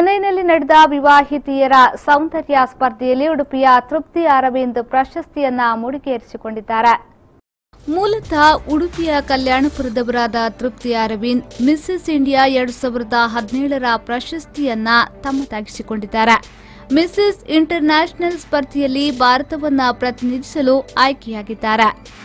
ಚೆನ್ನೈನಲ್ಲಿ ನಡೆದ ವಿವಾಹಿತೆಯರ ಸೌಂದರ್ಯ ಸ್ಪರ್ಧೆಯಲ್ಲಿ ಉಡುಪಿಯ ತೃಪ್ತಿ ಅರವಿಂದ್ ಪ್ರಶಸ್ತಿಯನ್ನ ಮುಡಿಗೇರಿಸಿಕೊಂಡಿದ್ದಾರೆ ಮೂಲತಃ ಉಡುಪಿಯ ಕಲ್ಯಾಣಪುರದವರಾದ ತೃಪ್ತಿ ಅರವಿಂದ್ ಮಿಸ್ಸಸ್ ಇಂಡಿಯಾ ಎರಡು ಸಾವಿರದ ಹದಿನೇಳರ ಪ್ರಶಸ್ತಿಯನ್ನ ತಮ್ಮದಾಗಿಸಿಕೊಂಡಿದ್ದಾರೆ ಮಿಸ್ಸಸ್ ಇಂಟರ್ನ್ಯಾಷನಲ್ ಸ್ಪರ್ಧೆಯಲ್ಲಿ ಭಾರತವನ್ನ ಪ್ರತಿನಿಧಿಸಲು ಆಯ್ಕೆಯಾಗಿದ್ದಾರೆ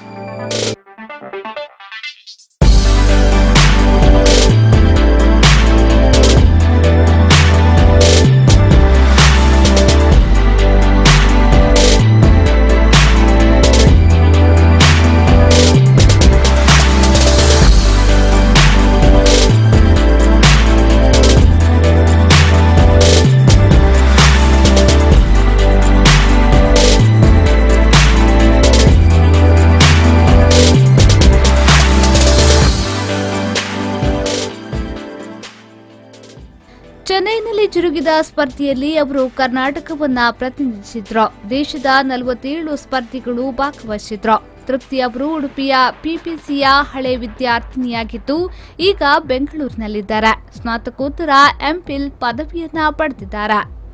ಚೆನ್ನೈನಲ್ಲಿ ಜರುಗಿದ ಸ್ಪರ್ಧೆಯಲ್ಲಿ ಅವರು ಕರ್ನಾಟಕವನ್ನ ಪ್ರತಿನಿಧಿಸಿದ್ರು ದೇಶದ ನಲವತ್ತೇಳು ಸ್ಪರ್ಧಿಗಳು ಭಾಗವಹಿಸಿದ್ರು ತೃಪ್ತಿ ಅವರು ಉಡುಪಿಯ ಪಿಪಿಸಿಯ ಹಳೆ ವಿದ್ಯಾರ್ಥಿನಿಯಾಗಿದ್ದು ಈಗ ಬೆಂಗಳೂರಿನಲ್ಲಿದ್ದಾರೆ ಸ್ನಾತಕೋತ್ತರ ಎಂಪಿಲ್ ಪದವಿಯನ್ನ ಪಡೆದಿದ್ದಾರೆ